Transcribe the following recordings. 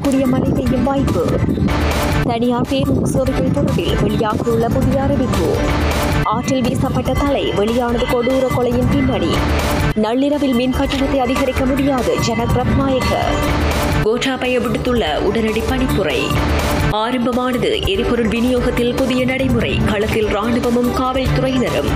கூடிய மழை பெய்யும் வாய்ப்பு தனியார் பேருந்து சேவைகள் தொடர்பில் வெளியாகியுள்ள புதிய அறிவிப்பு ஆற்றில் வீசப்பட்ட தலை வெளியானது கொடூர கொலையின் பின்னணி நள்ளிரவில் மின் கட்டணத்தை அதிகரிக்க முடியாது ஜனக் ரத்நாயக்க கோட்டாபய விடுத்துள்ள உடனடி பணிப்புரை ஆரம்பமானது எரிபொருள் விநியோகத்தில் புதிய நடைமுறை களத்தில் ராணுவமும் காவல்துறையினரும்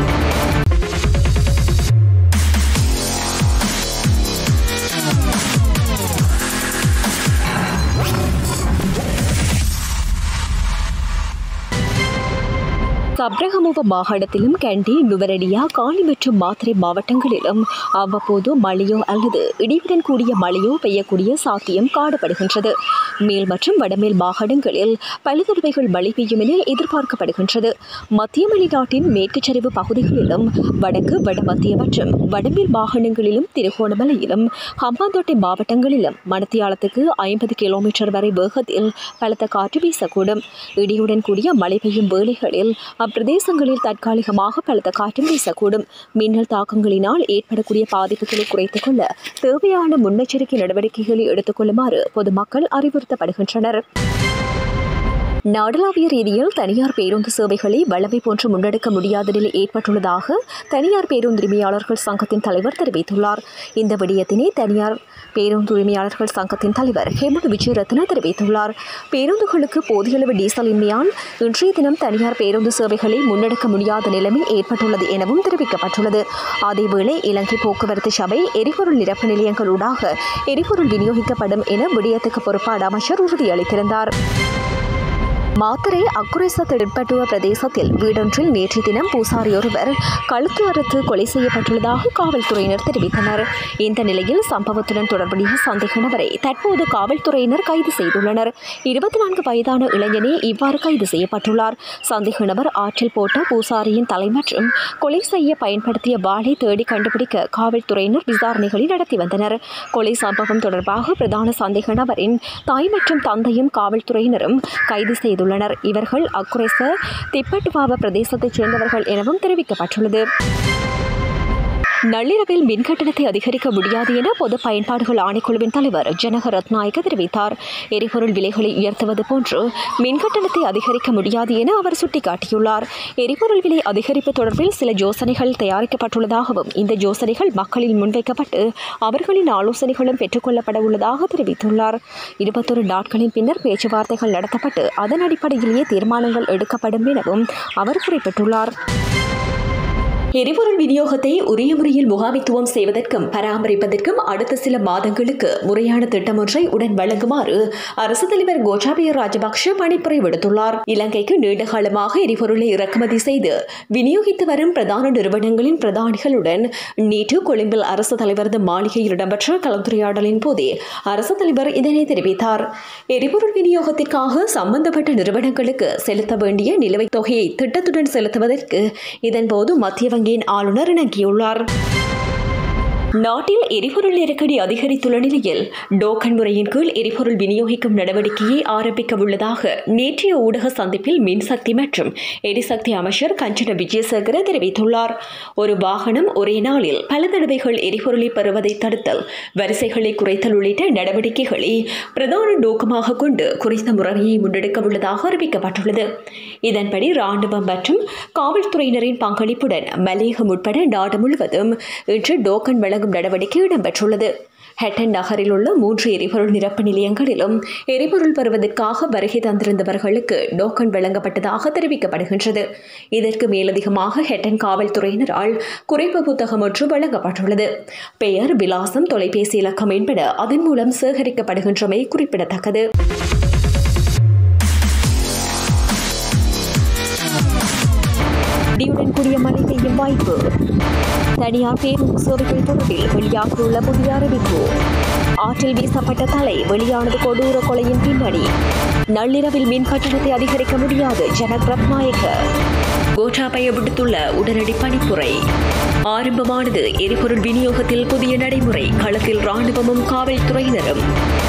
சப்ரகமுவ மாகாணத்திலும் கண்டி நுவரடியா காலி மற்றும் மாத்திரை மாவட்டங்களிலும் அவ்வப்போது மழையோ அல்லது இடியுடன் கூடிய மழையோ பெய்யக்கூடிய சாத்தியம் காணப்படுகின்றது மேல் மற்றும் வடமேல் மாகாணங்களில் பல தடவைகள் மழை பெய்யும் என எதிர்பார்க்கப்படுகின்றது மத்திய மலைநாட்டின் மேற்கு சரிவு பகுதிகளிலும் வடக்கு வடமத்திய மற்றும் வடமேல் மாகாணங்களிலும் திருகோணமலையிலும் ஹம்பாந்தோட்டை மாவட்டங்களிலும் மணத்தியாலத்துக்கு ஐம்பது கிலோமீட்டர் வரை வேகத்தில் பலத்த காற்று வீசக்கூடும் இடியுடன் கூடிய மழை பெய்யும் வேளைகளில் அப்பிரதேசங்களில் தற்காலிகமாக பலத்த காற்றும் வீசக்கூடும் மின்னல் தாக்கங்களினால் ஏற்படக்கூடிய பாதிப்புகளை குறைத்துக் கொள்ள தேவையான முன்னெச்சரிக்கை நடவடிக்கைகளை எடுத்துக் கொள்ளுமாறு பொதுமக்கள் அறிவுறுத்தப்படுகின்றனர் நாடளாவிய ரீதியில் தனியார் பேருந்து சேவைகளை வளமை போன்று முன்னெடுக்க முடியாத நிலை ஏற்பட்டுள்ளதாக தனியார் பேருந்துரிமையாளர்கள் சங்கத்தின் தலைவர் தெரிவித்துள்ளார் இந்த விடயத்தினை தனியார் பேருந்துரிமையாளர்கள் சங்கத்தின் தலைவர் ஹேமந்த் விஜயரத்ன தெரிவித்துள்ளார் பேருந்துகளுக்கு போதிய அளவு டீசல் இன்மையால் இன்றைய தினம் தனியார் பேருந்து சேவைகளை முன்னெடுக்க முடியாத நிலைமை ஏற்பட்டுள்ளது எனவும் தெரிவிக்கப்பட்டுள்ளது அதேவேளை இலங்கை போக்குவரத்து சபை எரிபொருள் நிரப்பு நிலையங்களூடாக எரிபொருள் விநியோகிக்கப்படும் என விடயத்துக்கு பொறுப்பான அமைச்சர் உறுதியளித்திருந்தார் மாத்தரை அக்குரேச திடப்பட்டுவ பிரதேசத்தில் வீடொன்றில் நேற்று தினம் பூசாரி ஒருவர் கழுத்து அறுத்து கொலை செய்யப்பட்டுள்ளதாக காவல்துறையினர் தெரிவித்தனர் இந்த நிலையில் சம்பவத்துடன் தொடர்புடைய சந்தேக நபரை தற்போது காவல்துறையினர் கைது செய்துள்ளனர் இருபத்தி நான்கு வயதான இளைஞனே இவ்வாறு கைது செய்யப்பட்டுள்ளார் சந்தேக நபர் ஆற்றில் போட்ட பூசாரியின் தலை மற்றும் கொலை செய்ய பயன்படுத்திய வாளை தேடி கண்டுபிடிக்க காவல்துறையினர் விசாரணைகளை நடத்தி வந்தனர் கொலை சம்பவம் தொடர்பாக பிரதான சந்தேக நபரின் தாய் மற்றும் தந்தையும் காவல்துறையினரும் கைது செய்துள்ளனர் இவர்கள் அக்குரேச திப்பட்டுவாவ பிரதேசத்தைச் சேர்ந்தவர்கள் எனவும் தெரிவிக்கப்பட்டுள்ளது நள்ளிரவில் மின் கட்டணத்தை அதிகரிக்க முடியாது என பொது பயன்பாடுகள் ஆணைக்குழுவின் தலைவர் ஜனக ரத்நாயக்க தெரிவித்தார் எரிபொருள் விலைகளை உயர்த்துவது போன்று மின் கட்டணத்தை அதிகரிக்க முடியாது என அவர் சுட்டிக்காட்டியுள்ளார் எரிபொருள் விலை அதிகரிப்பு தொடர்பில் சில யோசனைகள் தயாரிக்கப்பட்டுள்ளதாகவும் இந்த யோசனைகள் மக்களில் முன்வைக்கப்பட்டு அவர்களின் ஆலோசனைகளும் பெற்றுக்கொள்ளப்பட உள்ளதாக தெரிவித்துள்ளார் இருபத்தொரு நாட்களின் பின்னர் பேச்சுவார்த்தைகள் நடத்தப்பட்டு அதன் அடிப்படையிலேயே தீர்மானங்கள் எடுக்கப்படும் எனவும் அவர் குறிப்பிட்டுள்ளார் எரிபொருள் விநியோகத்தை உரிய முறையில் முகாமித்துவம் செய்வதற்கும் பராமரிப்பதற்கும் அடுத்த சில மாதங்களுக்கு முறையான திட்டம் ஒன்றை உடன் வழங்குமாறு அரசு தலைவர் கோட்டாபய ராஜபக்ஷ பணிப்புரை விடுத்துள்ளார் இலங்கைக்கு நீண்ட காலமாக எரிபொருளை இறக்குமதி செய்து விநியோகித்து வரும் பிரதான நிறுவனங்களின் பிரதானிகளுடன் நேற்று கொழும்பில் அரசு தலைவரது மாளிகையில் இடம்பெற்ற கலந்துரையாடலின் போதே அரசு தலைவர் இதனை தெரிவித்தார் எரிபொருள் விநியோகத்திற்காக சம்பந்தப்பட்ட நிறுவனங்களுக்கு செலுத்த வேண்டிய நிலுவைத் தொகையை திட்டத்துடன் செலுத்துவதற்கு இதன்போது மத்திய வங்கியின் ஆளுநர் இணங்கியுள்ளார் நாட்டில் எரிபொருள் நெருக்கடி அதிகரித்துள்ள நிலையில் டோக்கன் முறையின் கீழ் எரிபொருள் விநியோகிக்கும் நடவடிக்கையை ஆரம்பிக்க உள்ளதாக நேற்றைய ஊடக சந்திப்பில் மின்சக்தி மற்றும் எரிசக்தி அமைச்சர் கஞ்சன விஜயசேகர தெரிவித்துள்ளார் ஒரு வாகனம் ஒரே நாளில் பல தடவைகள் எரிபொருளை பெறுவதை தடுத்தல் வரிசைகளை குறைத்தல் உள்ளிட்ட நடவடிக்கைகளை பிரதான நோக்கமாக கொண்டு குறித்த முறையை முன்னெடுக்க உள்ளதாக அறிவிக்கப்பட்டுள்ளது இதன்படி ராணுவம் மற்றும் காவல்துறையினரின் பங்களிப்புடன் மலையகம் உட்பட நாடு முழுவதும் இன்று டோக்கன் வழங்கும் நடவடிக்கை இடம்பெற்றுள்ளது ஹெட்டன் நகரில் உள்ள மூன்று எரிபொருள் நிரப்பு நிலையங்களிலும் எரிபொருள் பெறுவதற்காக வருகை தந்திருந்தவர்களுக்கு டோக்கன் வழங்கப்பட்டதாக தெரிவிக்கப்படுகின்றது இதற்கு மேலதிகமாக ஹெட்டன் காவல்துறையினரால் குறைப்பு புத்தகம் ஒன்று வழங்கப்பட்டுள்ளது பெயர் விலாசம் தொலைபேசி இலக்கம் என்பன அதன் மூலம் சேகரிக்கப்படுகின்றமை குறிப்பிடத்தக்கது இடியுடன் கூடிய மழை பெய்யும் வாய்ப்பு தனியார் பேருந்து சேவைகள் தொடர்பில் வெளியாகியுள்ள புதிய அறிவிப்பு ஆற்றில் வீசப்பட்ட தலை வெளியானது கொடூர கொலையின் பின்னணி நள்ளிரவில் மின் கட்டணத்தை அதிகரிக்க முடியாது ஜனக் ரத்நாயக்க கோட்டாபய விடுத்துள்ள உடனடி பணிப்புரை ஆரம்பமானது எரிபொருள் விநியோகத்தில் புதிய நடைமுறை களத்தில் ராணுவமும் காவல்துறையினரும்